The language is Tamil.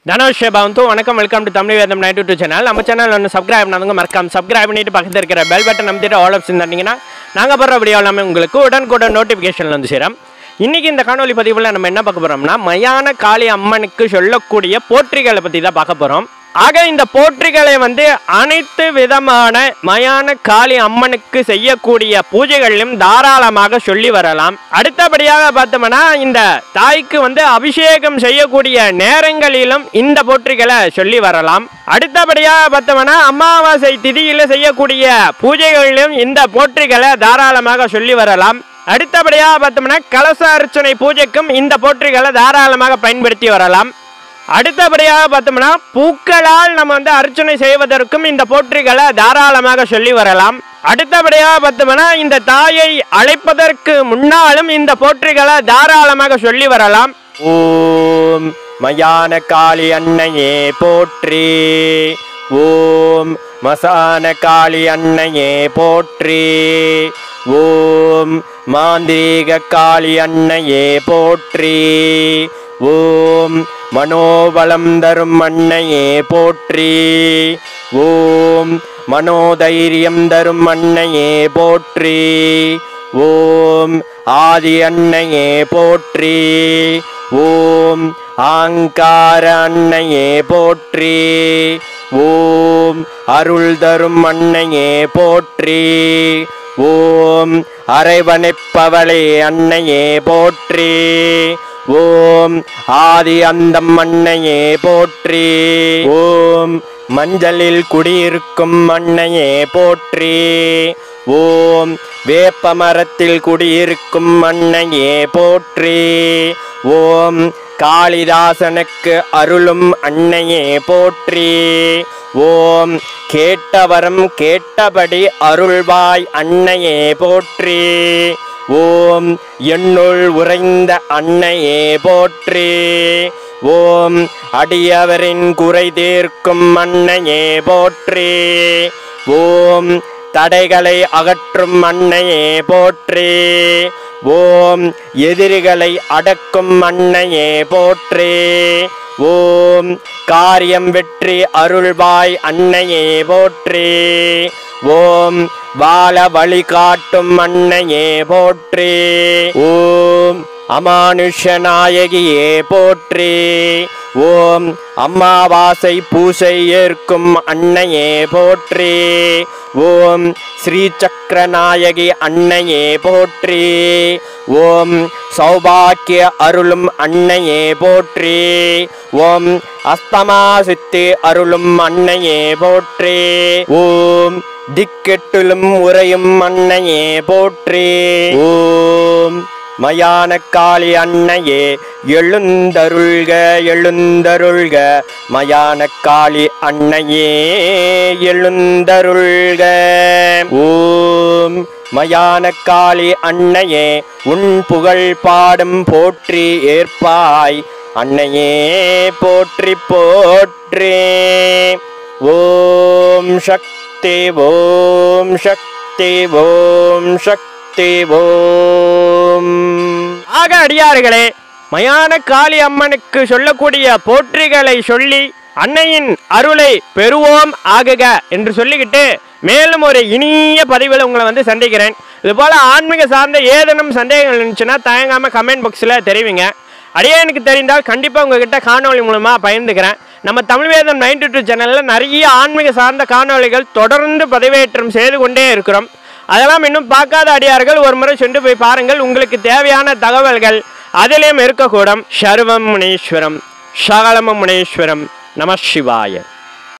தனுஷ் பவந்து வணக்கம் welcome to Tamil Vedam nine two channel நம்ம சேனல் ஒன்று சப்ஸ்கிரைப் பண்ணாதவங்க மறக்காம சப்ஸ்கிரைப் பண்ணிட்டு பக்கத்தில் இருக்கிற பெல் பட்டன் நம்பிட்டு ஆல் ஆப்ஷன் தந்தீங்கன்னா நாங்கள் போடுற வீடியோ எல்லாமே உங்களுக்கு உடனுக்குடன் நோட்டிஃபிகேஷன் வந்து சேரும் இன்னைக்கு இந்த காணொலி பதிவில் நம்ம என்ன பார்க்க போகிறோம்னா மயான காளி அம்மனுக்கு சொல்லக்கூடிய போற்றிகளை பற்றி தான் பார்க்க போகிறோம் ஆக இந்த போற்றிகளை வந்து அனைத்து விதமான மயான காளி அம்மனுக்கு செய்யக்கூடிய பூஜைகளிலும் தாராளமாக சொல்லி வரலாம் அடுத்தபடியாக பார்த்தோம்னா இந்த தாய்க்கு வந்து அபிஷேகம் செய்யக்கூடிய நேரங்களிலும் இந்த போற்றிகளை சொல்லி வரலாம் அடுத்தபடியாக பார்த்தோம்னா அமாவாசை திதியில செய்யக்கூடிய பூஜைகளிலும் இந்த போற்றிகளை தாராளமாக சொல்லி வரலாம் அடுத்தபடியாக பார்த்தோம்னா கலச அர்ச்சனை பூஜைக்கும் இந்த போற்றிகளை தாராளமாக பயன்படுத்தி வரலாம் அடுத்தபடியாக பார்த்தோம்னா பூக்களால் நம்ம வந்து அர்ச்சனை செய்வதற்கும் இந்த போற்றிகளை தாராளமாக சொல்லி வரலாம் அடுத்தபடியாக பார்த்தோம்னா இந்த தாயை அழைப்பதற்கு முன்னாலும் இந்த போற்றிகளை தாராளமாக சொல்லி வரலாம் ஓம் மயான காளி அன்னையே போற்றி ஓம் மசான காளி அன்னையே போற்றி ஓம் மாந்திரீக காளி அன்னையே போற்றி ஓம் மனோபலம் தரும் அன்னையே போற்றி ஓம் மனோதைரியம் தரும் அன்னையே போற்றி ஓம் ஆதி அன்னையே போற்றி ஓம் ஆங்கார அன்னையே போற்றி ஓம் அருள் தரும் அன்னையே போற்றி ஓம் அரைவனைப்பவளே அன்னையே போற்றி ஓம் ஆதி அந்தம் அன்னையே போற்றி ஓம் மஞ்சளில் குடியிருக்கும் அன்னையே போற்றி ஓம் வேப்ப மரத்தில் குடியிருக்கும் அன்னையே போற்றி ஓம் காளிதாசனுக்கு அருளும் அன்னையே போற்றி ஓம் கேட்டவரம் கேட்டபடி அருள்வாய் அன்னையே போற்றி ஓம் என்னுள் உறைந்த அன்னையே போற்றி ஓம் அடியவரின் குறை தீர்க்கும் அன்னையே போற்றி ஓம் தடைகளை அகற்றும் அன்னையே போற்றி ஓம் எதிரிகளை அடக்கும் அன்னையே போற்றி ஓம் காரியம் வெற்றி அருள்வாய் அன்னையே போற்றி ஓம் வாழ வழிகாட்டும் அன்னையே போற்றி ஓம் அமானுஷநாயகியே போற்றி ஓம் அம்மாவாசை பூசை ஏற்கும் அன்னையே போற்றி ஓம் ஸ்ரீ சக்கரநாயகி அன்னையே போற்றி ஓம் சௌபாக்கிய அருளும் அன்னையே போற்றி ஓம் அஸ்தமா சித்தி அருளும் அன்னையே போற்றி ஓம் திக்கெட்டிலும் உறையும் அன்னையே போற்றி ஓம் மயான காளி அன்னையே எழுந்தருள்க எழுந்தருள்க மயான காளி அன்னையே எழுந்தருள்க ஓம் மயான காளி அன்னையே உன் புகழ் பாடும் போற்றி ஏற்பாய் அன்னையே போற்றி போற்றி ஓம் சக்தி ஓம் சக்தி ஓம் சக்தி ஓம் ஆக அடியார்களே மயான காளி அம்மனுக்கு சொல்லக்கூடிய போற்றிகளை சொல்லி அன்னையின் அருளை பெறுவோம் ஆகுக என்று சொல்லிக்கிட்டு மேலும் ஒரு இனிய பதிவில் உங்களை வந்து சந்திக்கிறேன் இது போல ஆன்மீக சார்ந்த ஏதேனும் சந்தேகங்கள் இருந்துச்சுன்னா தயங்காம கமெண்ட் பாக்ஸில் தெரிவிங்க அடியேனுக்கு தெரிந்தால் கண்டிப்பாக உங்ககிட்ட காணொளி மூலமாக பகிர்ந்துக்கிறேன் நம்ம தமிழ் வேதம் நைன்டி டூ சேனலில் நிறைய ஆன்மீக சார்ந்த காணொளிகள் தொடர்ந்து பதிவேற்றம் செய்து கொண்டே இருக்கிறோம் அதெல்லாம் இன்னும் பார்க்காத அடியார்கள் ஒரு முறை சென்று போய் பாருங்கள் உங்களுக்கு தேவையான தகவல்கள் அதிலேயும் இருக்கக்கூடும் சர்வம் முனீஸ்வரம் சகலம முனீஸ்வரம் நம சிவாய